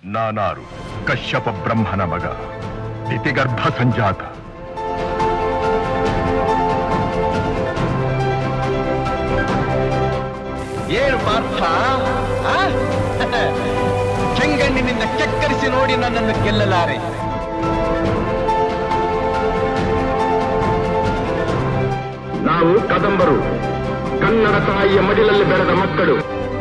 ನಾನಾರು ಕಶ್ಯಪ ಬ್ರಹ್ಮನ ಮಗ ದಿತಿಗರ್ಭ ಸಂಜಾತ ಏನು ಪಾರ್ಥ ಆ? ಚೆಂಗಣ್ಣಿನಿಂದ ಕೆಕ್ಕರಿಸಿ ನೋಡಿ ನನ್ನನ್ನು ಗೆಲ್ಲಲಾರೆ ನಾವು ಕದಂಬರು ಕನ್ನಡ ತಾಯಿಯ ಮಡಿಲಲ್ಲಿ ಬೆಳೆದ ಮಕ್ಕಳು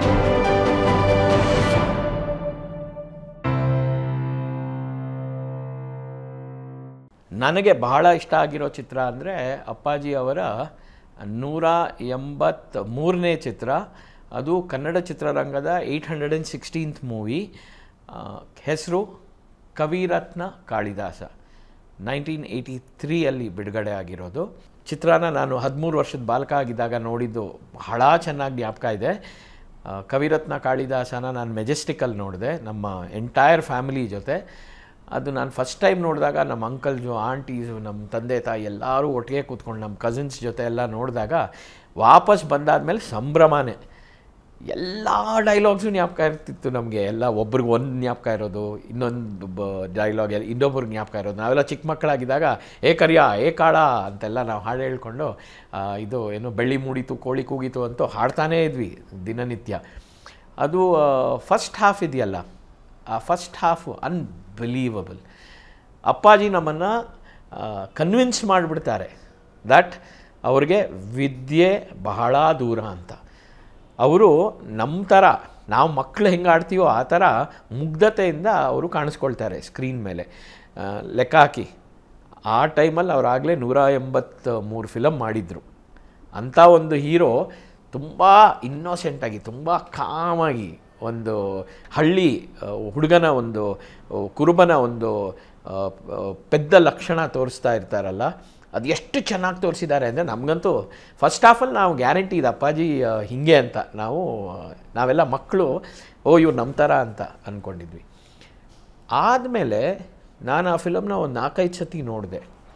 ನನಗೆ ಬಹಳ ಇಷ್ಟ ಆಗಿರೋ ಚಿತ್ರ ಅಂದರೆ ಅಪ್ಪಾಜಿ ಅವರ ನೂರ ಎಂಬತ್ತ ಮೂರನೇ ಚಿತ್ರ ಅದು ಕನ್ನಡ ಚಿತ್ರರಂಗದ eight hundred and sixteenth movie ಹೆಸರು ಕವಿರತ್ನ ಕಾಳಿದಾಸ ನೈನ್ಟೀನ್ ಏಯ್ಟಿ ತ್ರೀಯಲ್ಲಿ ಬಿಡುಗಡೆ ಆಗಿರೋದು ಚಿತ್ರನ ನಾನು ಹದಿಮೂರು ವರ್ಷದ ಬಾಲಕ ಆಗಿದ್ದಾಗ ನೋಡಿದ್ದು ಬಹಳ ಚೆನ್ನಾಗಿ ಜ್ಞಾಪಕ ಇದೆ ಆ, ಕವಿರತ್ನ ಕಾಳಿದಾಸನ ನಾನು ಮೆಜೆಸ್ಟಿಕಲ್ಲಿ ನೋಡಿದೆ ನಮ್ಮ ಎಂಟೈರ್ ಫ್ಯಾಮಿಲಿ ಜೊತೆ ಅದು ನಾನು ಫಸ್ಟ್ ಟೈಮ್ ನೋಡಿದಾಗ ನಮ್ಮ ಅಂಕಲ್ಸು ಆಂಟೀಸು ನಮ್ಮ ತಂದೆ ತಾಯಿ ಎಲ್ಲರೂ ಒಟ್ಟಿಗೆ ಕೂತ್ಕೊಂಡು ನಮ್ಮ ಕಸಿನ್ಸ್ ಜೊತೆ ಎಲ್ಲ ನೋಡಿದಾಗ ವಾಪಸ್ ಬಂದಾದಮೇಲೆ ಸಂಭ್ರಮನೇ ಎಲ್ಲ ಡೈಲಾಗ್ಸು ಜ್ಞಾಪಕ ಇರ್ತಿತ್ತು ನಮಗೆ ಎಲ್ಲ ಒಬ್ರಿಗೆ ಒಂದು ಜ್ಞಾಪಕ ಇರೋದು ಇನ್ನೊಂದು ಬ ಡೈಲಾಗ್ ಎಲ್ಲ ಇನ್ನೊಬ್ರಿಗೆ ಜ್ಞಾಪಕ ಇರೋದು ನಾವೆಲ್ಲ ಚಿಕ್ಕ ಮಕ್ಕಳಾಗಿದ್ದಾಗ ಏ ಕರಿಯ ಏ ಕಾಳ ಅಂತೆಲ್ಲ ನಾವು ಹಾಡು ಹೇಳ್ಕೊಂಡು ಆ, ಇದು ಏನು ಬೆಳ್ಳಿ ಮೂಡಿತು ಕೋಳಿ ಕೂಗಿತು ಅಂತೂ ಹಾಡ್ತಾನೇ ಇದ್ವಿ ದಿನನಿತ್ಯ ಅದು ಫಸ್ಟ್ ಹಾಫ್ ಇದೆಯಲ್ಲ ಆ ಫಸ್ಟ್ ಹಾಫು ಅನ್ಬಿಲೀವಬಲ್ ಅಪ್ಪಾಜಿ ನಮ್ಮನ್ನು ಕನ್ವಿನ್ಸ್ ಮಾಡಿಬಿಡ್ತಾರೆ ದಟ್ ಅವ್ರಿಗೆ ವಿದ್ಯೆ ಬಹಳ ದೂರ ಅಂತ ಅವರು ನಮ್ಮ ಥರ ನಾವು ಮಕ್ಕಳು ಹೆಂಗೆ ಆಡ್ತೀವೋ ಆ ಥರ ಮುಗ್ಧತೆಯಿಂದ ಅವರು ಕಾಣಿಸ್ಕೊಳ್ತಾರೆ ಸ್ಕ್ರೀನ್ ಮೇಲೆ ಆ, ಲೆಕ್ಕ ಹಾಕಿ ಆ ಟೈಮಲ್ಲಿ ಅವರಾಗಲೇ ನೂರ ಎಂಬತ್ತ ಮೂರು ಫಿಲಮ್ ಮಾಡಿದರು ಅಂಥ ಒಂದು ಹೀರೋ ತುಂಬ ಇನ್ನೋಸೆಂಟಾಗಿ ತುಂಬ ಕಾಮಾಗಿ ಒಂದು ಹಳ್ಳಿ ಆ, ಹುಡುಗನ ಒಂದು ಆ, ಕುರುಬನ ಒಂದು ಆ, ಆ, ಪೆದ್ದ ಲಕ್ಷಣ ತೋರಿಸ್ತಾ ಇರ್ತಾರಲ್ಲ ಅದು ಎಷ್ಟು ಚೆನ್ನಾಗಿ ತೋರಿಸಿದ್ದಾರೆ ಅಂದರೆ ನಮಗಂತೂ ಫಸ್ಟ್ ಹಾಫಲ್ಲಿ ನಾವು ಗ್ಯಾರಂಟಿ ಇದೆ ಅಪ್ಪಾಜಿ ಆ, ಹಿಂಗೆ ಅಂತ ನಾವು ಆ, ನಾವೆಲ್ಲ ಮಕ್ಕಳು ಓ ಇವ್ರು ನಮ್ಮ ಥರ ಅಂತ ಅಂದ್ಕೊಂಡಿದ್ವಿ ಆದಮೇಲೆ ನಾನು ಆ ಫಿಲಮ್ನ ಒಂದು ನಾಲ್ಕೈದು ಸತಿ ನೋಡಿದೆ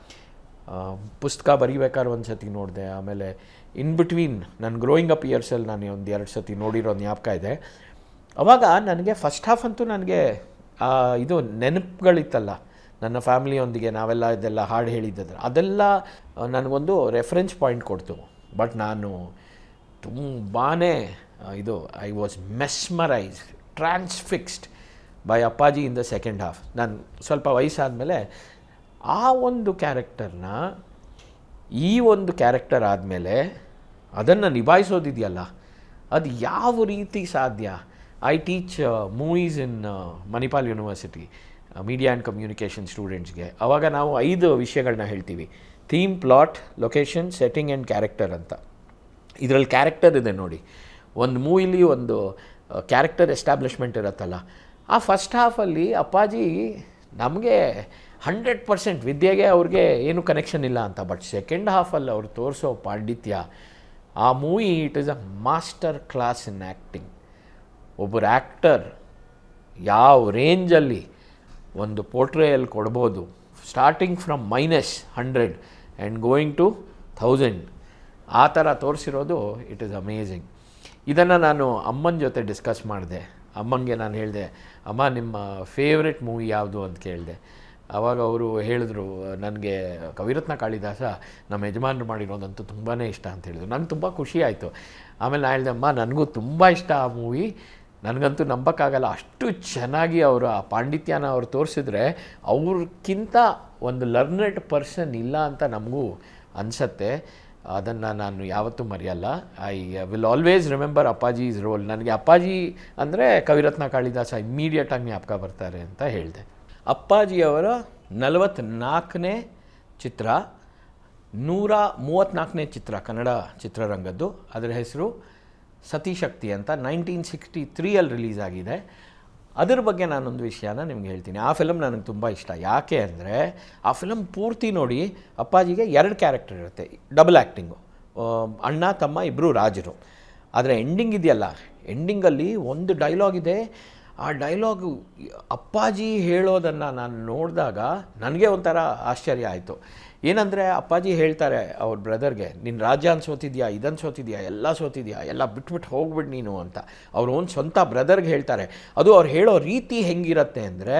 ಪುಸ್ತಕ ಬರೀಬೇಕಾದ್ರೆ ಒಂದು ಸತಿ ನೋಡಿದೆ ಆಮೇಲೆ ಇನ್ ಬಿಟ್ವೀನ್ ನನ್ನ ಗ್ರೋಯಿಂಗ್ ಅಪ್ ಇಯರ್ಸಲ್ಲಿ ನಾನು ಒಂದು ಎರಡು ಸತಿ ನೋಡಿರೋ ಜ್ಞಾಪಕ ಇದೆ ಅವಾಗ ನನಗೆ ಫಸ್ಟ್ ಹಾಫ್ ಅಂತೂ ನನಗೆ ಆ, ಇದು ನೆನಪುಗಳಿತ್ತಲ್ಲ ನನ್ನ ಫ್ಯಾಮಿಲಿಯೊಂದಿಗೆ ನಾವೆಲ್ಲ ಇದೆಲ್ಲ ಹಾಡು ಹೇಳಿದ್ದೆಲ್ಲ ಅದೆಲ್ಲ ಆ, ನನಗೊಂದು ರೆಫರೆನ್ಸ್ ಪಾಯಿಂಟ್ ಕೊಡ್ತು ಬಟ್ ನಾನು ತುಂಬಾ ಇದು I was mesmerise transfixed by Appaji in the second half ನಾನು ಸ್ವಲ್ಪ ವಯಸ್ಸಾದಮೇಲೆ ಆ ಒಂದು ಕ್ಯಾರೆಕ್ಟರ್ನ ಈ ಒಂದು ಕ್ಯಾರೆಕ್ಟರ್ ಆದಮೇಲೆ ಅದನ್ನು ನಿಭಾಯಿಸೋದಿದೆಯಲ್ಲ ಅದು ಯಾವ ರೀತಿ ಸಾಧ್ಯ I teach movies in Manipal University media and communication ಸ್ಟೂಡೆಂಟ್ಸ್ಗೆ ಅವಾಗ ನಾವು ಐದು ವಿಷಯಗಳನ್ನ ಹೇಳ್ತೀವಿ theme plot location setting and character ಅಂತ ಇದರಲ್ಲಿ ಕ್ಯಾರೆಕ್ಟರ್ ಇದೆ ನೋಡಿ ಒಂದು ಮೂವಿಲಿ ಒಂದು ಕ್ಯಾರೆಕ್ಟರ್ ಎಸ್ಟಾಬ್ಲಿಷ್ಮೆಂಟ್ ಇರುತ್ತಲ್ಲ ಆ ಫಸ್ಟ್ ಹಾಫಲ್ಲಿ ಅಪ್ಪಾಜಿ ನಮಗೆ ಹಂಡ್ರೆಡ್ ಪರ್ಸೆಂಟ್ ವಿದ್ಯೆಗೆ ಅವ್ರಿಗೆ ಏನು ಕನೆಕ್ಷನ್ ಇಲ್ಲ ಅಂತ ಬಟ್ ಸೆಕೆಂಡ್ ಹಾಫಲ್ಲಿ ಅವ್ರು ತೋರಿಸೋ ಪಾಂಡಿತ್ಯ ಆ movie it is a master class in acting ಒಬ್ಬರು ಆ್ಯಕ್ಟರ್ ಯಾವ ರೇಂಜಲ್ಲಿ ಒಂದು ಪೋರ್ಟ್ರೇಯಲ್ಲಿ ಕೊಡ್ಬೋದು starting from minus hundred and going to thousand ಆ ಥರ ತೋರಿಸಿರೋದು ಇಟ್ ಈಸ್ ಅಮೇಝಿಂಗ್ ಇದನ್ನು ನಾನು ಅಮ್ಮನ ಜೊತೆ ಡಿಸ್ಕಸ್ ಮಾಡಿದೆ ಅಮ್ಮಂಗೆ ನಾನು ಹೇಳಿದೆ ಅಮ್ಮ ನಿಮ್ಮ ಫೇವ್ರೆಟ್ ಮೂವಿ ಯಾವುದು ಅಂತ ಕೇಳಿದೆ ಆವಾಗ ಅವರು ಹೇಳಿದ್ರು ನನಗೆ ಕವಿರತ್ನ ಕಾಳಿದಾಸ ನಮ್ಮ ಯಜಮಾನರು ಮಾಡಿರೋದಂತೂ ತುಂಬಾ ಇಷ್ಟ ಅಂತ ಹೇಳಿದ್ರು ನನಗೆ ತುಂಬ ಖುಷಿ ಆಯಿತು ಆಮೇಲೆ ನಾನು ಹೇಳಿದೆ ಅಮ್ಮ ನನಗೂ ತುಂಬ ಇಷ್ಟ ಆ ಮೂವಿ ನನಗಂತೂ ನಂಬಕ್ಕಾಗಲ್ಲ ಅಷ್ಟು ಚೆನ್ನಾಗಿ ಅವರು ಆ ಪಾಂಡಿತ್ಯನ ಅವ್ರು ತೋರಿಸಿದ್ರೆ ಅವ್ರಿಗಿಂತ ಒಂದು ಲರ್ನೆಡ್ ಪರ್ಸನ್ ಇಲ್ಲ ಅಂತ ನಮಗೂ ಅನಿಸತ್ತೆ ಅದನ್ನು ನಾನು ಯಾವತ್ತೂ ಮರೆಯಲ್ಲ I will always remember Appaji's role ನನಗೆ ಅಪ್ಪಾಜಿ ಅಂದರೆ ಕವಿರತ್ನ ಕಾಳಿದಾಸ ಇಮ್ಮಿಡಿಯೇಟಾಗಿ ಜ್ಞಾಪಕ ಬರ್ತಾರೆ ಅಂತ ಹೇಳಿದೆ ಅಪ್ಪಾಜಿಯವರ ನಲವತ್ತ್ನಾಲ್ಕನೇ ಚಿತ್ರ ನೂರ ಮೂವತ್ತ್ನಾಲ್ಕನೇ ಚಿತ್ರ ಕನ್ನಡ ಚಿತ್ರರಂಗದ್ದು ಅದರ ಹೆಸರು ಸತಿಶಕ್ತಿ ಅಂತ ನೈನ್ಟೀನ್ ಸಿಕ್ಸ್ಟಿ ತ್ರೀಯಲ್ಲಿ ರಿಲೀಸ್ ಆಗಿದೆ ಅದ್ರ ಬಗ್ಗೆ ನಾನೊಂದು ವಿಷಯನ ನಿಮ್ಗೆ ಹೇಳ್ತೀನಿ ಆ ಫಿಲಮ್ ನನಗೆ ತುಂಬ ಇಷ್ಟ ಯಾಕೆ ಅಂದರೆ ಆ ಫಿಲಮ್ ಪೂರ್ತಿ ನೋಡಿ ಅಪ್ಪಾಜಿಗೆ ಎರಡು ಕ್ಯಾರೆಕ್ಟರ್ ಇರುತ್ತೆ ಡಬಲ್ ಆ್ಯಕ್ಟಿಂಗು ಅಣ್ಣ ತಮ್ಮ ಇಬ್ಬರು ರಾಜರು ಆದರೆ ಎಂಡಿಂಗ್ ಇದೆಯಲ್ಲ ಎಂಡಿಂಗಲ್ಲಿ ಒಂದು ಡೈಲಾಗ್ ಇದೆ ಆ ಡೈಲಾಗು ಅಪ್ಪಾಜಿ ಹೇಳೋದನ್ನು ನಾನು ನೋಡಿದಾಗ ನನಗೆ ಒಂಥರ ಆಶ್ಚರ್ಯ ಆಯಿತು ಏನಂದರೆ ಅಪ್ಪಾಜಿ ಹೇಳ್ತಾರೆ ಅವ್ರ ಬ್ರದರ್ಗೆ ನಿನ್ನ ರಾಜ್ಯ ಸೋತಿದ್ಯಾ ಇದನ್ನು ಸೋತಿದ್ಯಾ ಎಲ್ಲ ಸೋತಿದ್ಯಾ ಎಲ್ಲ ಬಿಟ್ಬಿಟ್ಟು ಹೋಗ್ಬಿಡು ನೀನು ಅಂತ ಅವ್ರ ಓನ್ ಸ್ವಂತ ಬ್ರದರ್ಗೆ ಹೇಳ್ತಾರೆ ಅದು ಅವ್ರು ಹೇಳೋ ರೀತಿ ಹೆಂಗಿರತ್ತೆ ಅಂದರೆ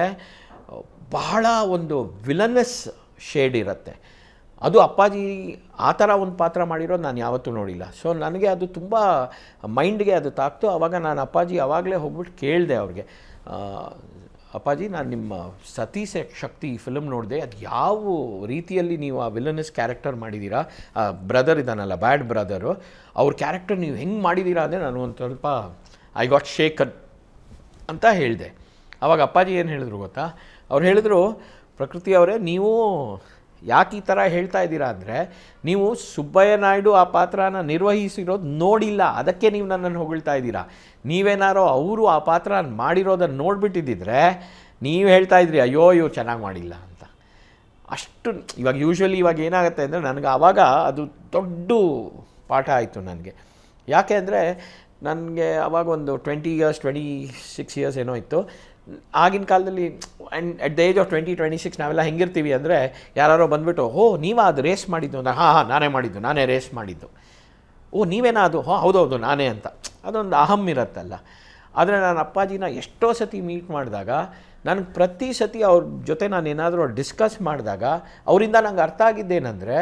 ಬಹಳ ಒಂದು ವಿಲನಸ್ ಶೇಡ್ ಇರುತ್ತೆ ಅದು ಅಪ್ಪಾಜಿ ಆ ಥರ ಒಂದು ಪಾತ್ರ ಮಾಡಿರೋದು ನಾನು ಯಾವತ್ತೂ ನೋಡಿಲ್ಲ ಸೊ ನನಗೆ ಅದು ತುಂಬ ಮೈಂಡ್ಗೆ ಅದು ತಾಕ್ತು ಆವಾಗ ನಾನು ಅಪ್ಪಾಜಿ ಆವಾಗಲೇ ಹೋಗ್ಬಿಟ್ಟು ಕೇಳಿದೆ ಅವ್ರಿಗೆ ಆ, ಅಪ್ಪಾಜಿ ನಾನು ನಿಮ್ಮ ಸತಿ ಸ- ಶಕ್ತಿ ಈ ಫಿಲಮ್ ನೋಡಿದೆ ಅದು ಯಾವ ರೀತಿಯಲ್ಲಿ ನೀವು ಆ ವಿಲನಸ್ ಕ್ಯಾರೆಕ್ಟರ್ ಮಾಡಿದ್ದೀರಾ ಆ ಬ್ರದರ್ ಇದ್ದಾನಲ್ಲ ಬ್ಯಾಡ್ ಬ್ರದರು ಅವ್ರ ಕ್ಯಾರೆಕ್ಟರ್ ನೀವು ಹೆಂಗೆ ಮಾಡಿದ್ದೀರಾ ಅಂದರೆ ನಾನು ಒಂದು ಸ್ವಲ್ಪ ಐ ಗಾಟ್ ಶೇಕನ್ ಅಂತ ಹೇಳಿದೆ ಆವಾಗ ಅಪ್ಪಾಜಿ ಏನು ಹೇಳಿದ್ರು ಗೊತ್ತಾ ಅವ್ರು ಹೇಳಿದ್ರು ಪ್ರಕೃತಿ ಅವರೇ ನೀವು ಯಾಕೆ ಈ ಥರ ಹೇಳ್ತಾ ಇದ್ದೀರಾ ಅಂದರೆ ನೀವು ಸುಬ್ಬಯ್ಯ ನಾಯ್ಡು ಆ ಪಾತ್ರನ ನಿರ್ವಹಿಸಿರೋದು ನೋಡಿಲ್ಲ ಅದಕ್ಕೆ ನೀವು ನನ್ನನ್ನು ಹೊಗಳ್ತಾ ಇದ್ದೀರಾ ನೀವೇನಾರೋ ಅವರು ಆ ಪಾತ್ರ ಮಾಡಿರೋದನ್ನು ನೋಡಿಬಿಟ್ಟಿದ್ದಿದ್ರೆ ನೀವು ಹೇಳ್ತಾ ಇದ್ರಿ ಅಯ್ಯೋ ಇವ್ರು ಚೆನ್ನಾಗಿ ಮಾಡಿಲ್ಲ ಅಂತ ಅಷ್ಟು ಇವಾಗ ಯೂಶ್ವಲಿ ಇವಾಗ ಏನಾಗುತ್ತೆ ಅಂದರೆ ನನಗೆ ಆವಾಗ ಅದು ದೊಡ್ಡ ಪಾಠ ಆಯಿತು ನನಗೆ ಯಾಕೆ ಅಂದರೆ ನನಗೆ ಅವಾಗ ಒಂದು twenty years twenty six years ಏನೋ ಇತ್ತು ಆಗಿನ ಕಾಲದಲ್ಲಿ and at the age of twenty twenty six ನಾವೆಲ್ಲ ಹೆಂಗಿರ್ತೀವಿ ಅಂದರೆ ಯಾರೋ ಬಂದುಬಿಟ್ಟು ಓ ನೀವಾ ಅದು ರೇಸ್ ಮಾಡಿದ್ದು ಅಂದರೆ ಹಾಂ ಹಾಂ ನಾನೇ ಮಾಡಿದ್ದು ನಾನೇ ರೇಸ್ ಮಾಡಿದ್ದು ಓ ನೀವೇನಾ ಅದು ಹಾಂ ಹೌದೌದು ನಾನೇ ಅಂತ ಅದೊಂದು ಅಹಂ ಇರತ್ತಲ್ಲ ಆದರೆ ನಾನು ಅಪ್ಪಾಜಿನ ಎಷ್ಟೋ ಸತಿ ಮೀಟ್ ಮಾಡಿದಾಗ ನನಗೆ ಪ್ರತಿ ಸತಿ ಅವ್ರ ಜೊತೆ ನಾನು ಏನಾದರೂ ಡಿಸ್ಕಸ್ ಮಾಡಿದಾಗ ಅವರಿಂದ ನಂಗೆ ಅರ್ಥ ಆಗಿದ್ದೇನೆಂದರೆ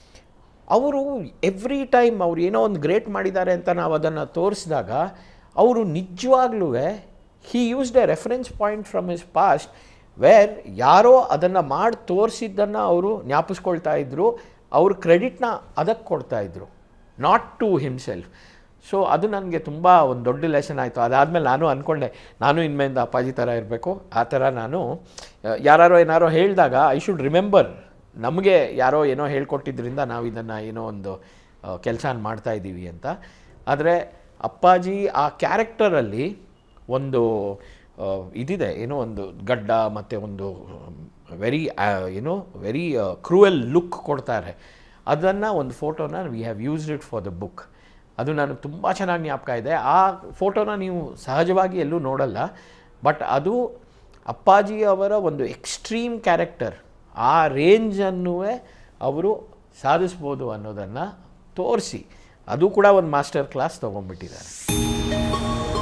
ಅವರು ಎವ್ರಿ ಟೈಮ್ ಅವ್ರು ಏನೋ ಒಂದು ಗ್ರೇಟ್ ಮಾಡಿದ್ದಾರೆ ಅಂತ ನಾವು ಅದನ್ನು ತೋರಿಸಿದಾಗ ಅವರು ನಿಜವಾಗ್ಲೂ he used a reference point from his past where ಯಾರೋ ಅದನ್ನು ಮಾಡಿ ತೋರಿಸಿದ್ದನ್ನು ಅವರು ಜ್ಞಾಪಿಸ್ಕೊಳ್ತಾ ಇದ್ದರು ಅವ್ರ ಕ್ರೆಡಿಟ್ನ ಅದಕ್ಕೆ ಕೊಡ್ತಾ ಇದ್ರು ನಾಟ್ ಟು ಹಿಮ್ಸೆಲ್ಫ್ ಸೊ ಅದು ನನಗೆ ತುಂಬ ಒಂದು ದೊಡ್ಡ ಲೆಸನ್ ಆಯಿತು ಅದಾದಮೇಲೆ ನಾನು ಅಂದ್ಕೊಂಡೆ ನಾನು ಇನ್ಮೇಲಿಂದ ಅಪ್ಪಾಜಿ ಥರ ಇರಬೇಕು ಆ ಥರ ನಾನು ಯಾರೋ ಏನಾರೋ ಹೇಳಿದಾಗ ಐ ಶುಡ್ ರಿಮೆಂಬರ್ ನಮಗೆ ಯಾರೋ ಏನೋ ಹೇಳ್ಕೊಟ್ಟಿದ್ರಿಂದ ನಾವು ಇದನ್ನು ಏನೋ ಒಂದು ಕೆಲಸ ಮಾಡ್ತಾ ಇದ್ದೀವಿ ಅಂತ ಆದರೆ ಅಪ್ಪಾಜಿ ಆ ಕ್ಯಾರೆಕ್ಟರಲ್ಲಿ ಒಂದು ಆ, ಇದಿದೆ ಏನೋ ಒಂದು ಗಡ್ಡ ಮತ್ತು ಒಂದು ವೆರಿ ಏನೋ ವೆರಿ ಕ್ರೂಯಲ್ ಲುಕ್ ಕೊಡ್ತಾರೆ ಅದನ್ನು ಒಂದು ಫೋಟೋನ we have used it for the book ಅದು ನನಗೆ ತುಂಬ ಚೆನ್ನಾಗಿ ಜ್ಞಾಪಕ ಇದೆ ಆ ಫೋಟೋನ ನೀವು ಸಹಜವಾಗಿ ಎಲ್ಲೂ ನೋಡಲ್ಲ ಬಟ್ ಅದು ಅಪ್ಪಾಜಿ ಅವರ ಒಂದು ಎಕ್ಸ್ಟ್ರೀಮ್ ಕ್ಯಾರೆಕ್ಟರ್ ಆ ರೇಂಜನ್ನು ಅವರು ಸಾಧಿಸ್ಬೋದು ಅನ್ನೋದನ್ನು ತೋರಿಸಿ ಅದು ಕೂಡ ಒಂದು ಮಾಸ್ಟರ್ ಕ್ಲಾಸ್ ತೊಗೊಂಡ್ಬಿಟ್ಟಿದ್ದಾರೆ